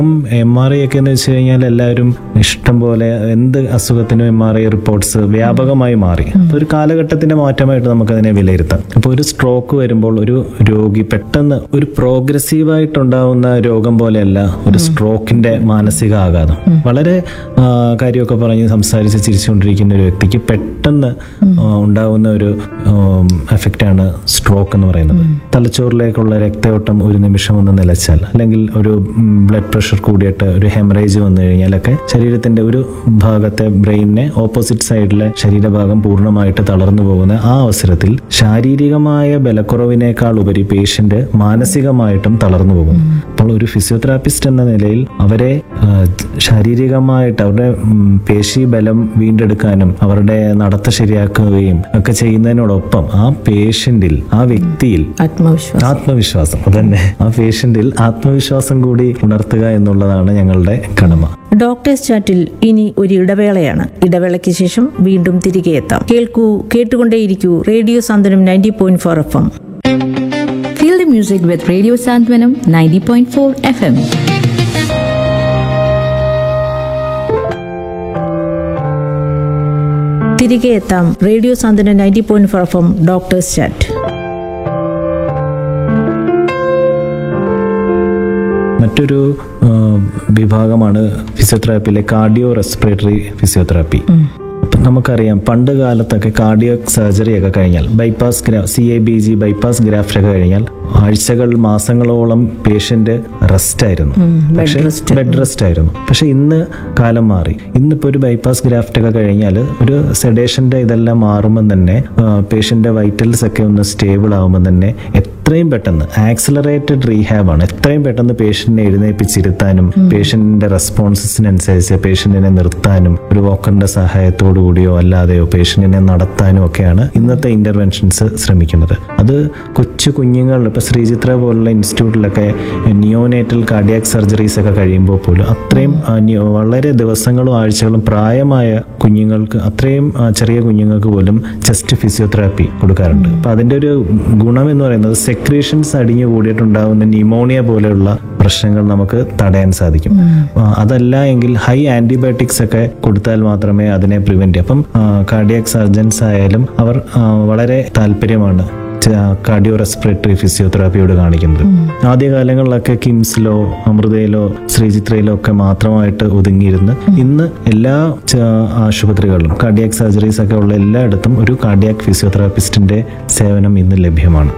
M R I ഒക്കെ എന്ന് വെച്ച് കഴിഞ്ഞാൽ എല്ലാവരും ഇഷ്ടം പോലെ എന്ത് അസുഖത്തിനും എം ആർ ഐ റിപ്പോർട്ട്സ് വ്യാപകമായി മാറി അപ്പൊ ഒരു കാലഘട്ടത്തിന്റെ മാറ്റമായിട്ട് നമുക്കതിനെ വിലയിരുത്താം അപ്പോൾ ഒരു സ്ട്രോക്ക് വരുമ്പോൾ ഒരു രോഗി പെട്ടെന്ന് ഒരു പ്രോഗ്രസീവായിട്ടുണ്ടാവുന്ന രോഗം പോലെയല്ല ഒരു സ്ട്രോക്കിന്റെ മാനസിക ആഘാതം വളരെ ആ, കാര്യമൊക്കെ പറഞ്ഞ് സംസാരിച്ച് ചിരിച്ചുകൊണ്ടിരിക്കുന്ന ഒരു വ്യക്തിക്ക് പെട്ടെന്ന് ആ, ഉണ്ടാവുന്ന ഒരു എഫക്റ്റാണ് സ്ട്രോക്ക് എന്ന് പറയുന്നത് തലച്ചോറിലേക്കുള്ള രക്തയോട്ടം ഒരു നിമിഷം ഒന്ന് നിലച്ചാൽ അല്ലെങ്കിൽ ഒരു ബ്ലഡ് പ്രഷർ കൂടിയിട്ട് ഒരു ഹെമറേജ് വന്നു കഴിഞ്ഞാലൊക്കെ ശരീരത്തിന്റെ ഒരു ഭാഗത്തെ ബ്രെയിനിനെ ഓപ്പോസിറ്റ് സൈഡിലെ ശരീരഭാഗം പൂർണ്ണമായിട്ട് തളർന്നു പോകുന്ന ആ അവസരത്തിൽ ശാരീരികമായ ബലക്കുറവിനേക്കാൾ ഉപരി പേഷ്യന്റ് മാനസികമായിട്ടും തളർന്നു പോകും അപ്പോൾ ഒരു ഫിസിയോതെറാപ്പിസ്റ്റ് എന്ന നിലയിൽ അവരെ ആ, ശാരീരികമായിട്ട് അവരുടെ ഉം, പേശി ബലം വീണ്ടെടുക്കാനും അവരുടെ നടത്ത ശരിയാക്കുകയും ഒക്കെ ചെയ്യുന്നതിനോടൊപ്പം ആ പേഷ്യന്റിൽ ആ വ്യക്തിയിൽ ആത്മവിശ്വാസം ആത്മവിശ്വാസം അതന്നെ ആ പേഷ്യന്റിൽ ആത്മവിശ്വാസം കൂടി ഉണർത്തുക എന്നുള്ളതാണ് ഞങ്ങളുടെ കടമ ഡോക്ടേഴ്സ് ചാറ്റിൽ ഇനി ഒരു ഇടവേളയാണ് ഇടവേളയ്ക്ക് ശേഷം വീണ്ടും തിരികെ എത്താം കേൾക്കൂ കേട്ടുകൊണ്ടേയിരിക്കൂ radio Santhwanam ninety point four F M Feel the music with Radio Santwanam 90.4 FM. തിരികെ എത്താം radio Santhwanam ninety point four F M doctors chat മറ്റൊരു ആ, വിഭാഗമാണ് ഫിസിയോതെറാപ്പിയിലെ കാർഡിയോ റെസ്പിറേറ്ററി ഫിസിയോതെറാപ്പി അപ്പം നമുക്കറിയാം പണ്ട് കാലത്തൊക്കെ കാർഡിയോ സർജറി ഒക്കെ കഴിഞ്ഞാൽ ബൈപ്പാസ് ഗ്രാ C A B G bypass graft ഒക്കെ കഴിഞ്ഞാൽ ആഴ്ചകൾ മാസങ്ങളോളം പേഷ്യന്റ് റെസ്റ്റ് ആയിരുന്നു പക്ഷേ ബെഡ് റെസ്റ്റ് ആയിരുന്നു പക്ഷെ ഇന്ന് കാലം മാറി ഇന്നിപ്പോൾ ഒരു ബൈപ്പാസ് ഗ്രാഫ്റ്റ് ഒക്കെ കഴിഞ്ഞാൽ ഒരു സെഡേഷന്റെ ഇതെല്ലാം മാറുമ്പോൾ തന്നെ പേഷ്യന്റെ വൈറ്റൽസ് ഒക്കെ ഒന്ന് സ്റ്റേബിൾ ആകുമ്പോൾ തന്നെ എത്രയും പെട്ടെന്ന് ആക്സിലറേറ്റഡ് റീഹാബ് ആണ് എത്രയും പെട്ടെന്ന് പേഷ്യന്റിനെ എഴുന്നേപ്പിച്ചിരുത്താനും പേഷ്യന്റിന്റെ റെസ്പോൺസസിനനുസരിച്ച് പേഷ്യന്റിനെ നിർത്താനും ഒരു വോക്കറിന്റെ സഹായത്തോടു കൂടിയോ അല്ലാതെയോ പേഷ്യന്റിനെ നടത്താനും ഒക്കെയാണ് ഇന്നത്തെ ഇന്റർവെൻഷൻസ് ശ്രമിക്കുന്നത് അത് കൊച്ചു കുഞ്ഞുങ്ങൾ ഇപ്പൊ ശ്രീചിത്ര പോലുള്ള ഇൻസ്റ്റിറ്റ്യൂട്ടിലൊക്കെ നിയോനേറ്റൽ കാർഡിയാക് സർജറീസ് ഒക്കെ കഴിയുമ്പോൾ പോലും അത്രയും ആ, നി- വളരെ ദിവസങ്ങളും ആഴ്ചകളും പ്രായമായ കുഞ്ഞുങ്ങൾക്ക് അത്രയും ആ, ചെറിയ കുഞ്ഞുങ്ങൾക്ക് പോലും ചെസ്റ്റ് ഫിസിയോതെറാപ്പി കൊടുക്കാറുണ്ട് അപ്പൊ അതിന്റെ ഒരു ഗുണം എന്ന് പറയുന്നത് സെക്രീഷൻസ് അടിഞ്ഞു കൂടിയിട്ടുണ്ടാകുന്ന ന്യൂമോണിയ പോലെയുള്ള പ്രശ്നങ്ങൾ നമുക്ക് തടയാൻ സാധിക്കും ആ, അതല്ല എങ്കിൽ ഹൈ ആന്റിബയോട്ടിക്സ് ഒക്കെ കൊടുത്താൽ മാത്രമേ അതിനെ പ്രിവെന്റ് അപ്പം കാർഡിയാക് സർജൻസ് ആയാലും അവർ ആ, വളരെ താല്പര്യമാണ് കാർഡിയോ റെസ്പിറേറ്ററി ഫിസിയോതെറാപ്പിയോട് കാണിക്കുന്നത് ആദ്യകാലങ്ങളിലൊക്കെ കിംസിലോ അമൃതയിലോ ശ്രീചിത്രയിലോ ഒക്കെ മാത്രമായിട്ട് ഒതുങ്ങിയിരുന്ന് ഇന്ന് എല്ലാ ച- ആശുപത്രികളിലും കാർഡിയാക് സർജറീസ് ഒക്കെ ഉള്ള എല്ലായിടത്തും ഒരു കാർഡിയാക് ഫിസിയോതെറാപ്പിസ്റ്റിന്റെ സേവനം ഇന്ന് ലഭ്യമാണ്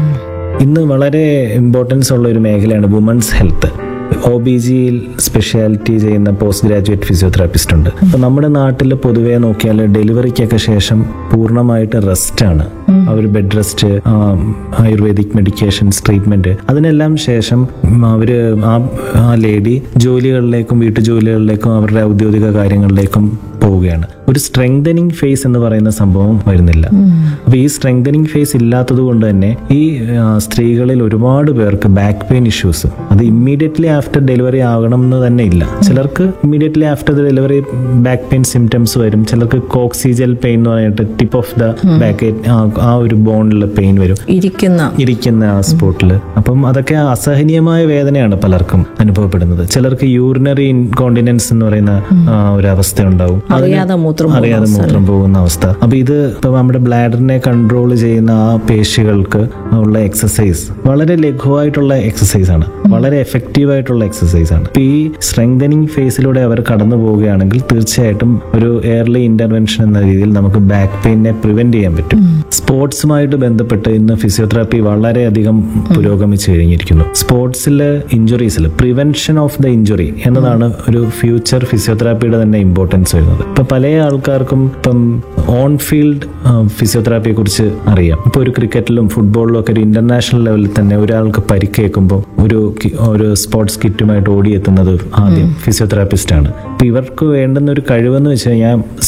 ഇന്ന് വളരെ ഇമ്പോർട്ടൻസ് ഉള്ള ഒരു മേഖലയാണ് വുമൻസ് ഹെൽത്ത് ഒ ബി ജിയിൽ സ്പെഷ്യാലിറ്റി ചെയ്യുന്ന പോസ്റ്റ് ഗ്രാജുവേറ്റ് ഫിസിയോതെറാപ്പിസ്റ്റ് ഉണ്ട് അപ്പൊ നമ്മുടെ നാട്ടിൽ പൊതുവെ നോക്കിയാൽ ഡെലിവറിക്കൊക്കെ ശേഷം പൂർണ്ണമായിട്ട് റെസ്റ്റ് ആണ് അവർ bed rest ayurvedic medications treatment അതിനെല്ലാം ശേഷം ഉം, അവര് ആ ആ ലേഡി ജോലികളിലേക്കും വീട്ടുജോലികളിലേക്കും അവരുടെ ഔദ്യോഗിക കാര്യങ്ങളിലേക്കും പോവുകയാണ് ഒരു സ്ട്രെങ്തനിങ് ഫേസ് എന്ന് പറയുന്ന സംഭവം വരുന്നില്ല അപ്പൊ ഈ സ്ട്രെങ്തനിങ് ഫേസ് ഇല്ലാത്തത് കൊണ്ട് തന്നെ ഈ ആ, സ്ത്രീകളിൽ ഒരുപാട് പേർക്ക് ബാക്ക് പെയിൻ ഇഷ്യൂസ് അത് ഇമ്മീഡിയറ്റ്ലി ആഫ്റ്റർ ഡെലിവറി ആകണം എന്ന് തന്നെ ഇല്ല ചിലർക്ക് immediately after the delivery back pain symptoms വരും ചിലർക്ക് കോക്സിജൽ പെയിൻ എന്ന് പറഞ്ഞിട്ട് ടിപ്പ് ഓഫ് ദ ബാക്ക് ആ ഒരു ബോണിൽ പെയിൻ വരും ഇരിക്കുന്ന ഇരിക്കുന്ന ആ സ്പോട്ടിൽ അപ്പം അതൊക്കെ അസഹനീയമായ വേദനയാണ് പലർക്കും അനുഭവപ്പെടുന്നത് ചിലർക്ക് യൂറിനറി ഇൻകോണ്ടിനൻസ് എന്ന് പറയുന്ന ആ, ഒരു അവസ്ഥ ഉണ്ടാവും അറിയാതെ മൂത്രം പോകുന്ന അറിയാതെ മൂത്രം പോകുന്ന അവസ്ഥ അപ്പൊ ഇത് ഇപ്പൊ നമ്മുടെ ബ്ലാഡറിനെ കൺട്രോൾ ചെയ്യുന്ന ആ പേശികൾക്ക് ഉള്ള എക്സസൈസ് വളരെ ലഘുവായിട്ടുള്ള എക്സസൈസ് ആണ് വളരെ എഫക്റ്റീവ് ആയിട്ടുള്ള എക്സസൈസ് ആണ് ഇപ്പൊ ഈ സ്ട്രെങ്തനിങ് ഫേസിലൂടെ അവർ കടന്നു പോവുകയാണെങ്കിൽ തീർച്ചയായിട്ടും ഒരു എയർലി ഇന്റർവെൻഷൻ എന്ന രീതിയിൽ നമുക്ക് ബാക്ക് പെയിനെ പ്രിവെന്റ് ചെയ്യാൻ പറ്റും സ്പോർട്സുമായിട്ട് ബന്ധപ്പെട്ട് ഇന്ന് ഫിസിയോതെറാപ്പി വളരെയധികം പുരോഗമിച്ചു കഴിഞ്ഞിരിക്കുന്നു സ്പോർട്സിലെ ഇഞ്ചുറീസിൽ പ്രിവെൻഷൻ ഓഫ് ദ ഇഞ്ചുറി എന്നതാണ് ഒരു ഫ്യൂച്ചർ ഫിസിയോതെറാപ്പിയുടെ തന്നെ ഇമ്പോർട്ടൻസ് വരുന്നത് ഇപ്പൊ പല ആൾക്കാർക്കും ഇപ്പം ഓൺ ഫീൽഡ് ഫിസിയോതെറാപ്പിയെ കുറിച്ച് അറിയാം ഇപ്പൊ ഒരു ക്രിക്കറ്റിലും ഫുട്ബോളിലും ഒക്കെ ഒരു ഇന്റർനാഷണൽ ലെവലിൽ തന്നെ ഒരാൾക്ക് പരിക്കേൽക്കുമ്പോൾ ഒരു കി- ഒരു സ്പോർട്സ് കിറ്റുമായിട്ട് ഓടിയെത്തുന്നത് ആദ്യം ഫിസിയോതെറാപ്പിസ്റ്റ് ആണ് അപ്പൊ ഇവർക്ക് വേണ്ടുന്ന ഒരു കഴിവെന്ന് വെച്ച് കഴിഞ്ഞാൽ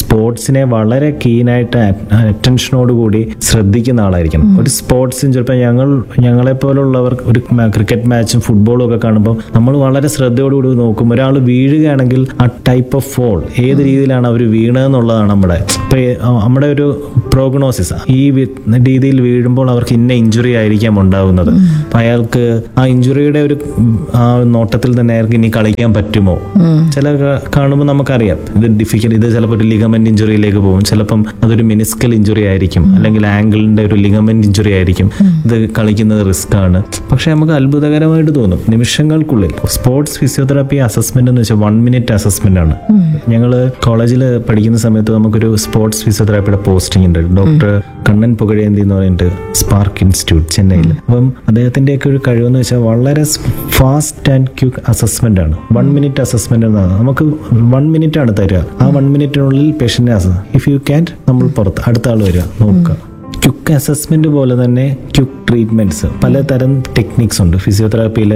സ്പോർട്സിനെ വളരെ കീനായിട്ട് അറ്റൻഷനോട് കൂടി ശ്രദ്ധിക്കുന്ന ആളായിരിക്കണം ഒരു സ്പോർട്സും ചിലപ്പോൾ ഞങ്ങൾ ഞങ്ങളെ പോലുള്ളവർ ഒരു ക്രിക്കറ്റ് മാച്ചും ഫുട്ബോളും ഒക്കെ കാണുമ്പോൾ നമ്മൾ വളരെ ശ്രദ്ധയോടുകൂടി നോക്കും ഒരാൾ വീഴുകയാണെങ്കിൽ ആ ടൈപ്പ് ഓഫ് ഫോൾ ഏത് രീതിയിലാണ് അവർ വീണതെന്നുള്ളതാണ് നമ്മുടെ ഇപ്പൊ ഈ, ആ, നമ്മുടെ ഒരു പ്രോഗ്നോസിസ് ഈ വി- രീതിയിൽ വീഴുമ്പോൾ അവർക്ക് ഇന്ന ഇഞ്ചുറി ആയിരിക്കാം ഉണ്ടാവുന്നത് അപ്പൊ അയാൾക്ക് ആ ഇഞ്ചുറിയുടെ ഒരു ഉം, ആ നോട്ടത്തിൽ തന്നെ അയാൾക്ക് ഇനി കളിക്കാൻ പറ്റുമോ ചില ക- കാണുമ്പോൾ നമുക്കറിയാം ഇത് ഡിഫിക്കൽ ഇത് ചിലപ്പോൾ ഒരു ലിഗമെന്റ് ഇഞ്ചുറിയിലേക്ക് പോകും ചിലപ്പം അതൊരു മിനിസ്കൽ ഇഞ്ചുറി ആയിരിക്കും അല്ലെങ്കിൽ ആംഗിളിന്റെ ഒരു ലിഗമെന്റ് ഇഞ്ചുറി ആയിരിക്കും ഇത് കളിക്കുന്നത് റിസ്ക് ആണ് പക്ഷെ നമുക്ക് അത്ഭുതകരമായിട്ട് തോന്നും നിമിഷങ്ങൾക്കുള്ളിൽ സ്പോർട്സ് ഫിസിയോതെറാപ്പി അസസ്മെന്റ് എന്ന് വെച്ചാൽ വൺ മിനിറ്റ് അസസ്മെന്റ് ആണ് ഞങ്ങൾ കോളേജിൽ പഠിക്കുന്ന സമയത്ത് നമുക്കൊരു സ്പോർട്സ് ഫിസിയോതെറാപ്പിയുടെ പോസ്റ്റിംഗ് ഉണ്ട് ഡോക്ടർ കണ്ണൻ പുകഴേന്തി എന്ന് പറഞ്ഞിട്ട് സ്പാർക്ക് ഇൻസ്റ്റിറ്റ്യൂട്ട് ചെന്നൈയിൽ അപ്പം അദ്ദേഹത്തിന്റെ ഒക്കെ ഒരു കഴിവെന്ന് വെച്ചാൽ വളരെ ഫാസ്റ്റ് ആൻഡ് ക്യൂക്ക് അസസ്മെന്റ് ആണ് വൺ മിനിറ്റ് അസസ്മെന്റ് എന്നാണ് നമുക്ക് വൺ മിനിറ്റ് ആണ് തരിക ആ വൺ മിനിറ്റിനുള്ളിൽ പേഷ്യന്റിനെ ഇഫ് യു ക്യാൻ നമ്മൾ പുറത്ത് അടുത്ത ആൾ വരിക നോക്കുക ക്യുക്ക് അസസ്മെന്റ് പോലെ തന്നെ ക്യുക്ക് ട്രീറ്റ്മെന്റ്സ് പലതരം ടെക്നിക്സ് ഉണ്ട് ഫിസിയോതെറാപ്പിയിൽ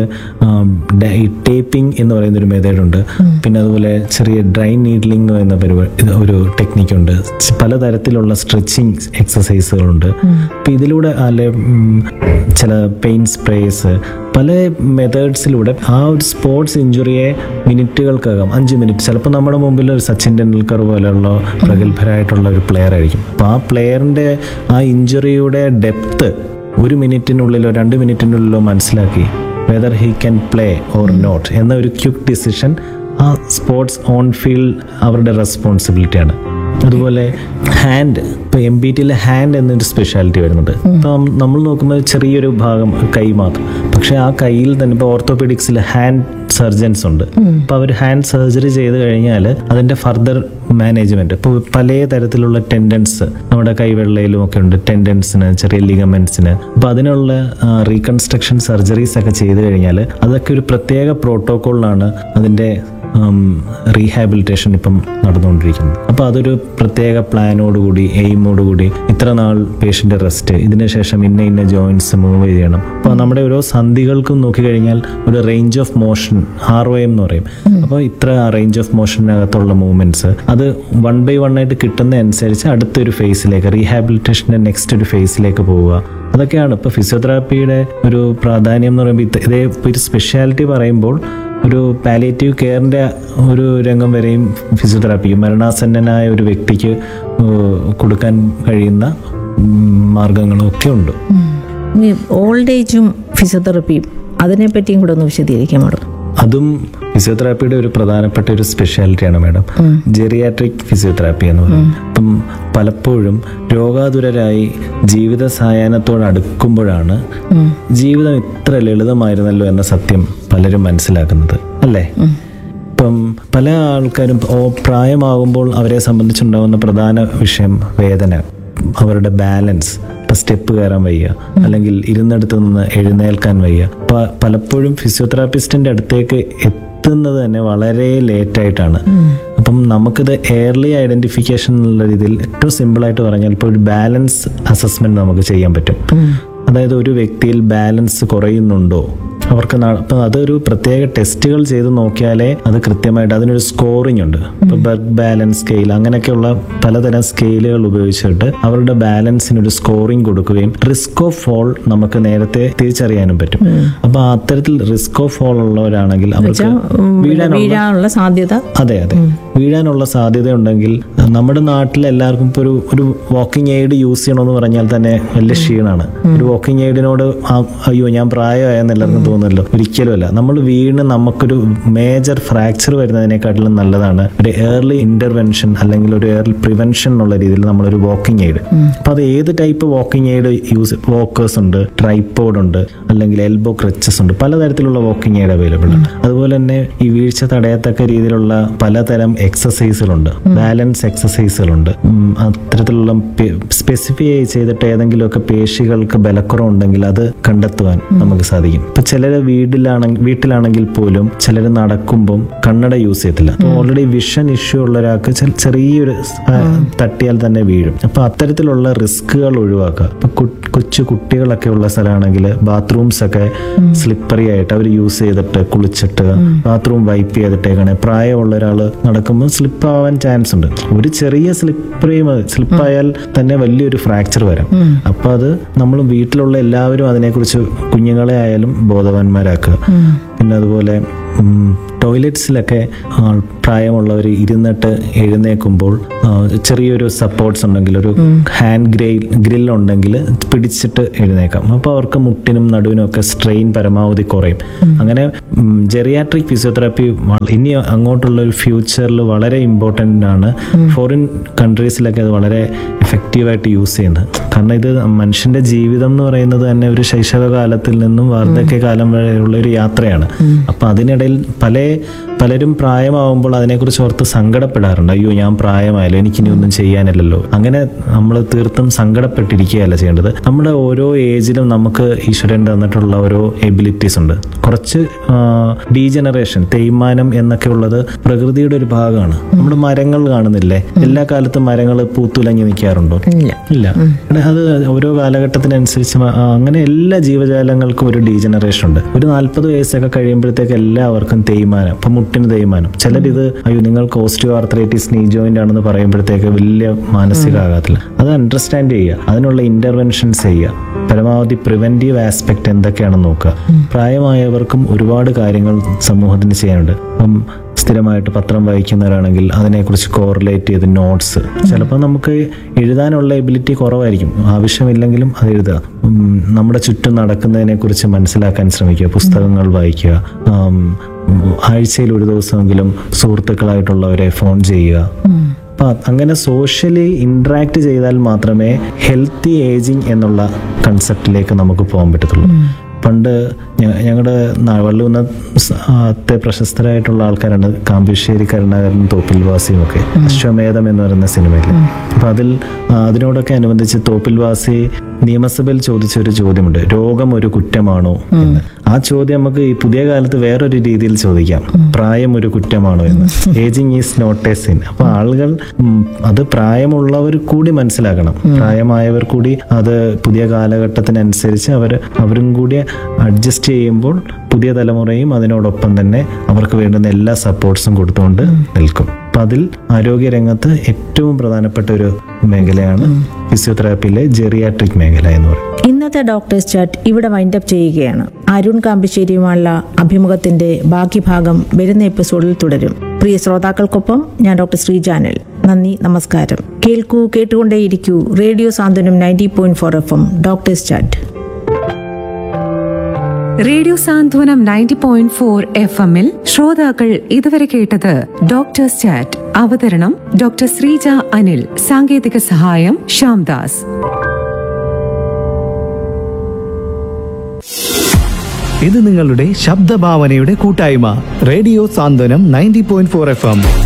ടേപ്പിംഗ് എന്ന് പറയുന്ന ഒരു മെത്തേഡ് ഉണ്ട് പിന്നെ അതുപോലെ ചെറിയ ഡ്രൈ നീഡ്ലിംഗ് എന്ന പരിപാടി ഇത് ഒരു ടെക്നിക്ക് ഉണ്ട് ച് പലതരത്തിലുള്ള സ്ട്രെച്ചിങ് എക്സസൈസുകളുണ്ട് അപ്പം ഇതിലൂടെ അല്ലെ ഉം, ചില പെയിൻ സ്പ്രേസ് പല മെത്തേഡ്സിലൂടെ ആ ഒരു സ്പോർട്സ് ഇഞ്ചുറിയെ മിനിറ്റുകൾക്കകം അഞ്ച് മിനിറ്റ് ചിലപ്പോൾ നമ്മുടെ മുമ്പിൽ ഒരു സച്ചിൻ ടെണ്ടുൽക്കർ പോലെയുള്ള പ്രഗത്ഭരായിട്ടുള്ള ഒരു പ്ലെയർ ആയിരിക്കും അപ്പോൾ ആ പ്ലെയറിൻ്റെ ആ ഇഞ്ചുറിയുടെ ഡെപ്ത് ഒരു മിനിറ്റിനുള്ളിലോ രണ്ട് മിനിറ്റിനുള്ളിലോ മനസ്സിലാക്കി whether he can play or not എന്ന ഒരു ക്യുക്ക് ഡിസിഷൻ ആ സ്പോർട്സ് ഓൺ ഫീൽഡ് അവരുടെ റെസ്പോൺസിബിലിറ്റിയാണ് അതുപോലെ ഹാൻഡ് ഇപ്പൊ എം ബി ടിയിലെ ഹാൻഡ് എന്നൊരു സ്പെഷ്യാലിറ്റി വരുന്നുണ്ട് ഇപ്പം നമ്മൾ നോക്കുമ്പോൾ ചെറിയൊരു ഭാഗം കൈ മാത്രം പക്ഷെ ആ കയ്യിൽ തന്നെ ഇപ്പോൾ ഓർത്തോപെഡിക്സിൽ ഹാൻഡ് സർജൻസ് ഉണ്ട് അപ്പോൾ അവർ ഹാൻഡ് സർജറി ചെയ്ത് കഴിഞ്ഞാൽ അതിന്റെ ഫർദർ മാനേജ്മെന്റ് ഇപ്പോൾ പല തരത്തിലുള്ള ടെൻഡൻസ് നമ്മുടെ കൈവെള്ളയിലും ഒക്കെ ഉണ്ട് ടെൻഡൻസിന് ചെറിയ ലിഗമെന്റ്സിന് അപ്പോൾ അതിനുള്ള റീകൺസ്ട്രക്ഷൻ സർജറീസ് ഒക്കെ ചെയ്ത് കഴിഞ്ഞാൽ അതൊക്കെ ഒരു പ്രത്യേക പ്രോട്ടോക്കോളിലാണ് അതിന്റെ റീഹാബിലിറ്റേഷൻ ഇപ്പം നടന്നുകൊണ്ടിരിക്കുന്നത് അപ്പോൾ അതൊരു പ്രത്യേക പ്ലാനോടുകൂടി എയിമോടുകൂടി ഇത്ര നാൾ പേഷ്യൻ്റ് റെസ്റ്റ് ഇതിനുശേഷം ഇന്ന ഇന്ന ജോയിൻസ് മൂവ് ചെയ്യണം അപ്പോൾ നമ്മുടെ ഓരോ സന്ധികൾക്കും നോക്കിക്കഴിഞ്ഞാൽ ഒരു range of motion R O M എന്ന് പറയും അപ്പോൾ ഇത്ര റേഞ്ച് ഓഫ് മോഷനകത്തുള്ള മൂവ്മെന്റ്സ് അത് വൺ ബൈ വൺ ആയിട്ട് കിട്ടുന്ന അനുസരിച്ച് അടുത്തൊരു ഫേസിലേക്ക് റീഹാബിലിറ്റേഷൻ്റെ നെക്സ്റ്റ് ഒരു ഫേസിലേക്ക് പോവുക അതൊക്കെയാണ് ഇപ്പോൾ ഫിസിയോതെറാപ്പിയുടെ ഒരു പ്രാധാന്യം എന്ന് പറയുമ്പോൾ ഇത് ഇതേ ഒരു സ്പെഷ്യാലിറ്റി പറയുമ്പോൾ ഒരു പാലിയേറ്റീവ് കെയറിൻ്റെ ഒരു രംഗം വരെയും ഫിസിയോതെറാപ്പി മരണാസന്നനായ ഒരു വ്യക്തിക്ക് ഏഹ്, കൊടുക്കാൻ കഴിയുന്ന ഉം, മാർഗങ്ങളും ഒക്കെ ഉണ്ട് ഓൾഡ് ഏജും ഫിസിയോതെറപ്പിയും അതിനെപ്പറ്റിയും കൂടെ ഒന്ന് വിശദീകരിക്കാം മാഡം അതും ഫിസിയോതെറാപ്പിയുടെ ഒരു പ്രധാനപ്പെട്ട ഒരു സ്പെഷ്യാലിറ്റിയാണ് മാഡം ജെറിയാട്രിക് ഫിസിയോതെറാപ്പി എന്ന് പറയുന്നത് അപ്പം പലപ്പോഴും രോഗാതുരരായി ജീവിത സായാഹ്നത്തോട് അടുക്കുമ്പോഴാണ് ജീവിതം ഇത്ര ലളിതമായിരുന്നല്ലോ എന്ന സത്യം പലരും മനസ്സിലാക്കുന്നത് അല്ലേ ഇപ്പം പല ആൾക്കാരും ഓ പ്രായമാകുമ്പോൾ അവരെ സംബന്ധിച്ചുണ്ടാകുന്ന പ്രധാന വിഷയം വേദന അവരുടെ ബാലൻസ് ഇപ്പം സ്റ്റെപ്പ് കയറാൻ വയ്യ അല്ലെങ്കിൽ ഇരുന്നിടത്ത് നിന്ന് എഴുന്നേൽക്കാൻ വയ്യ പ- പലപ്പോഴും ഫിസിയോതെറാപ്പിസ്റ്റിന്റെ അടുത്തേക്ക് എത്തുന്നത് തന്നെ വളരെ ലേറ്റ് ആയിട്ടാണ് അപ്പം നമുക്കിത് എയർലി ഐഡന്റിഫിക്കേഷൻ എന്നുള്ള രീതിയിൽ ഏറ്റവും സിമ്പിളായിട്ട് പറഞ്ഞാൽ ഇപ്പോൾ ഒരു ബാലൻസ് അസസ്മെന്റ് നമുക്ക് ചെയ്യാൻ പറ്റും അതായത് ഒരു വ്യക്തിയിൽ ബാലൻസ് കുറയുന്നുണ്ടോ അവർക്ക് ന- അപ്പൊ അതൊരു പ്രത്യേക ടെസ്റ്റുകൾ ചെയ്ത് നോക്കിയാലേ അത് കൃത്യമായിട്ട് അതിനൊരു സ്കോറിംഗ് ഉണ്ട് ഇപ്പൊ ബർഗ് ബാലൻസ് സ്കെയിൽ അങ്ങനെയൊക്കെയുള്ള പലതരം സ്കെയിലുകൾ ഉപയോഗിച്ചിട്ട് അവരുടെ ബാലൻസിന് ഒരു സ്കോറിംഗ് കൊടുക്കുകയും റിസ്ക് ഓഫ് ഫോൾ നമുക്ക് നേരത്തെ തിരിച്ചറിയാനും പറ്റും അപ്പൊ അത്തരത്തിൽ റിസ്ക് ഓഫ് ഫോൾ ഉള്ളവരാണെങ്കിൽ അവർക്ക് വീഴാനുള്ള വീഴാനുള്ള സാധ്യത അതെ അതെ വീഴാനുള്ള സാധ്യത ഉണ്ടെങ്കിൽ നമ്മുടെ നാട്ടിൽ എല്ലാവർക്കും ഇപ്പോൾ ഒരു ഒരു വാക്കിംഗ് എയ്ഡ് യൂസ് ചെയ്യണമെന്ന് പറഞ്ഞാൽ തന്നെ വലിയ ക്ഷീണമാണ് ഒരു വാക്കിംഗ് എയ്ഡിനോട് അയ്യോ ഞാൻ പ്രായമായെന്ന് എല്ലാവർക്കും തോന്നുമല്ലോ ഒരിക്കലും അല്ല നമ്മൾ വീണ് നമുക്കൊരു മേജർ ഫ്രാക്ചർ വരുന്നതിനെക്കാട്ടിലും നല്ലതാണ് ഒരു ഏർലി ഇന്റർവെൻഷൻ അല്ലെങ്കിൽ ഒരു ഏർലി പ്രിവെൻഷൻ എന്നുള്ള രീതിയിൽ നമ്മളൊരു വാക്കിംഗ് എയ്ഡ് അപ്പൊ അത് ഏത് type walking aid use walkers ഉണ്ട് ട്രൈപ്പോഡ് ഉണ്ട് അല്ലെങ്കിൽ എൽബോ ക്രച്ചസ് ഉണ്ട് പലതരത്തിലുള്ള വാക്കിംഗ് എയ്ഡ് അവൈലബിൾ ആണ് അതുപോലെ തന്നെ ഈ വീഴ്ച തടയത്തക്ക രീതിയിലുള്ള പലതരം എക്സസൈസുകളുണ്ട് ബാലൻസ് എക്സസൈസുകളുണ്ട് ഉം, അത്തരത്തിലുള്ള സ്പെസിഫൈ ചെയ്തിട്ട് ഏതെങ്കിലുമൊക്കെ പേശികൾക്ക് ബലക്കുറവുണ്ടെങ്കിൽ അത് കണ്ടെത്തുവാൻ നമുക്ക് സാധിക്കും ഇപ്പൊ ചില ചിലര് വീട്ടിലാണെങ്കിൽ വീട്ടിലാണെങ്കിൽ പോലും ചിലർ നടക്കുമ്പം കണ്ണട യൂസ് ചെയ്യത്തില്ല ഓൾറെഡി വിഷൻ ഇഷ്യൂ ഉള്ള ഒരാൾക്ക് ചെ- ചെറിയൊരു ആ, തട്ടിയാൽ തന്നെ വീഴും അപ്പൊ അത്തരത്തിലുള്ള റിസ്കുകൾ ഒഴിവാക്കുക ഇപ്പൊ കു- കൊച്ചു കുട്ടികളൊക്കെ ഉള്ള സ്ഥലമാണെങ്കിൽ ബാത്റൂംസ് ഒക്കെ സ്ലിപ്പറി ആയിട്ട് അവർ യൂസ് ചെയ്തിട്ട് കുളിച്ചിട്ട് ബാത്റൂം വൈപ്പ് ചെയ്തിട്ടേക്കണേ പ്രായമുള്ള ഒരാൾ നടക്കുമ്പോൾ സ്ലിപ്പ് ആവാൻ ചാൻസ് ഉണ്ട് ഒരു ചെറിയ സ്ലിപ്പറി സ്ലിപ്പായാൽ തന്നെ വലിയൊരു ഫ്രാക്ചർ വരാം അപ്പൊ അത് നമ്മൾ വീട്ടിലുള്ള എല്ലാവരും അതിനെക്കുറിച്ച് കുഞ്ഞുങ്ങളെ ആയാലും ബോധവാന്മാരാക്കുക പിന്നെ അതുപോലെ ടോയ്ലറ്റ്സിലൊക്കെ പ്രായമുള്ളവർ ഇരുന്നിട്ട് എഴുന്നേക്കുമ്പോൾ ആ, ചെറിയൊരു സപ്പോർട്ട്സ് ഉണ്ടെങ്കിൽ ഒരു ഹാൻഡ് ഗ്രിൽ ഗ്രിൽ ഉണ്ടെങ്കിൽ പിടിച്ചിട്ട് എഴുന്നേക്കാം അപ്പോൾ അവർക്ക് മുട്ടിനും നടുവിനും ഒക്കെ സ്ട്രെയിൻ പരമാവധി കുറയും അങ്ങനെ ജെറിയാട്രിക് ഫിസിയോതെറാപ്പി ഇനി അങ്ങോട്ടുള്ള ഒരു ഫ്യൂച്ചറിൽ വളരെ ഇമ്പോർട്ടൻ്റ് ആണ് ഫോറിൻ കൺട്രീസിലൊക്കെ അത് വളരെ എഫക്റ്റീവായിട്ട് യൂസ് ചെയ്യുന്നത് കാരണം ഇത് മനുഷ്യന്റെ ജീവിതം എന്ന് പറയുന്നത് തന്നെ ഒരു ശൈശവകാലത്തിൽ നിന്നും വാർദ്ധക്യകാലം വരെയുള്ള ഒരു യാത്രയാണ് അപ്പൊ അതിനിടയിൽ പല പലരും പ്രായമാവുമ്പോൾ അതിനെക്കുറിച്ച് ഓർത്ത് സങ്കടപ്പെടാറുണ്ട് അയ്യോ ഞാൻ പ്രായമായല്ലോ എനിക്കിനി ഒന്നും ചെയ്യാനില്ലല്ലോ അങ്ങനെ നമ്മൾ തീർത്തും സങ്കടപ്പെട്ടിരിക്കുകയല്ല ചെയ്യേണ്ടത് നമ്മുടെ ഓരോ ഏജിലും നമുക്ക് ഈശ്വരൻ തന്നിട്ടുള്ള ഓരോ എബിലിറ്റീസ് ഉണ്ട് കുറച്ച് ഡീജനറേഷൻ തേയ്മാനം എന്നൊക്കെ ഉള്ളത് പ്രകൃതിയുടെ ഒരു ഭാഗമാണ് നമ്മുടെ മരങ്ങൾ കാണുന്നില്ലേ എല്ലാ കാലത്തും മരങ്ങൾ പൂത്തുലഞ്ഞു നിൽക്കാറുണ്ടോ ഇല്ല ഇല്ല എടാ, അത് ഓരോ കാലഘട്ടത്തിനനുസരിച്ച് മ- ആ, അങ്ങനെ എല്ലാ ജീവജാലങ്ങൾക്കും ഒരു ഡീജനറേഷൻ ഉണ്ട് ഒരു നാല്പത് വയസ്സൊക്കെ കഴിയുമ്പോഴത്തേക്ക് എല്ലാവർക്കും തേയ്മാനം ഇപ്പൊ മുട്ടിന് തേയ്മാനം ചിലരിത് അയ്യോ നിങ്ങൾക്ക് ഓസ്റ്റിയോ ആർത്രൈറ്റിസ് നീ ജോയിന്റ് ആണെന്ന് പറയുമ്പോഴത്തേക്ക് വലിയ മാനസികാഘാതത്തില്ല അത് അണ്ടർസ്റ്റാൻഡ് ചെയ്യുക അതിനുള്ള ഇന്റർവെൻഷൻസ് ചെയ്യുക പരമാവധി പ്രിവെന്റീവ് ആസ്പെക്ട് എന്തൊക്കെയാണെന്ന് നോക്കുക പ്രായമായവർക്കും ഒരുപാട് കാര്യങ്ങൾ സമൂഹത്തിന് ചെയ്യാനുണ്ട് അപ്പം സ്ഥിരമായിട്ട് പത്രം വായിക്കുന്നവരാണെങ്കിൽ അതിനെക്കുറിച്ച് കോറിലേറ്റ് ചെയ്ത് നോട്ട്സ് ചിലപ്പോൾ നമുക്ക് എഴുതാനുള്ള എബിലിറ്റി കുറവായിരിക്കും ആവശ്യമില്ലെങ്കിലും അത് എഴുതുക ഉം, നമ്മുടെ ചുറ്റും നടക്കുന്നതിനെക്കുറിച്ച് മനസ്സിലാക്കാൻ ശ്രമിക്കുക പുസ്തകങ്ങൾ വായിക്കുക ആം, ആഴ്ചയിൽ ഒരു ദിവസമെങ്കിലും സുഹൃത്തുക്കളായിട്ടുള്ളവരെ ഫോൺ ചെയ്യുക അപ്പൊ അങ്ങനെ സോഷ്യലി ഇന്ററാക്ട് ചെയ്താൽ മാത്രമേ ഹെൽത്തി ഏജിങ് എന്നുള്ള കൺസെപ്റ്റിലേക്ക് നമുക്ക് പോകാൻ പറ്റത്തുള്ളൂ പണ്ട് ഞങ്ങളുടെ വള്ളുന്നത്തെ പ്രശസ്തരായിട്ടുള്ള ആൾക്കാരാണ് കാമ്പശ്ശേരി കരുണാകരൻ തോപ്പിൽവാസിയും ഒക്കെ അശ്വമേധം എന്ന് പറയുന്ന സിനിമയിൽ അപ്പൊ അതിൽ ആ, അതിനോടൊക്കെ അനുബന്ധിച്ച് തോപ്പിൽവാസി നിയമസഭയിൽ ചോദിച്ച ഒരു ചോദ്യമുണ്ട് രോഗം ഒരു കുറ്റമാണോ എന്ന് ആ ചോദ്യം നമുക്ക് ഈ പുതിയ കാലത്ത് വേറൊരു രീതിയിൽ ചോദിക്കാം പ്രായം ഒരു കുറ്റമാണോ എന്ന് ageing is not a sin അപ്പൊ ആളുകൾ ഉം, അത് പ്രായമുള്ളവർ കൂടി മനസ്സിലാക്കണം പ്രായമായവർ കൂടി അത് പുതിയ കാലഘട്ടത്തിനനുസരിച്ച് അവർ അവരും കൂടി അഡ്ജസ്റ്റ് ചെയ്യുമ്പോൾ പുതിയ തലമുറയും അതിനോടൊപ്പം തന്നെ അവർക്ക് വേണ്ടുന്ന എല്ലാ സപ്പോർട്ട്സും കൊടുത്തുകൊണ്ട് നിൽക്കും അപ്പൊ അതിൽ ആരോഗ്യരംഗത്ത് ഏറ്റവും പ്രധാനപ്പെട്ട ഒരു മേഖലയാണ് ഫിസിയോതെറാപ്പിയിലെ ജെറിയാട്രിക് മേഖല എന്ന് പറയുന്നത് ഇന്നത്തെ ഡോക്ടേഴ്സ് ചാറ്റ് ഇവിടെ വൈൻഡപ്പ് ചെയ്യുകയാണ് അരുൺ കാമ്പിശ്ശേരിയുമായുള്ള അഭിമുഖത്തിന്റെ ബാക്കി ഭാഗം വരുന്ന എപ്പിസോഡിൽ തുടരും പ്രിയ ശ്രോതാക്കൾക്കൊപ്പം ഞാൻ ഡോക്ടർ ശ്രീജാനൽ നന്ദി നമസ്കാരം കേൾക്കൂ കേട്ടുകൊണ്ടേയിരിക്കൂ radio Santhwanam ninety point four F M doctors chat radio Santhwanam ninety point four F എമ്മിൽ ശ്രോതാക്കൾ ഇതുവരെ കേട്ടത് ഡോക്ടേഴ്സ് ചാറ്റ് അവതരണം ഡോക്ടർ ശ്രീജ അനിൽ സാങ്കേതിക സഹായം ശ്യാംദാസ് ഇത് നിങ്ങളുടെ ശബ്ദഭാവനയുടെ കൂട്ടായ്മ radio Santhwanam ninety point four F M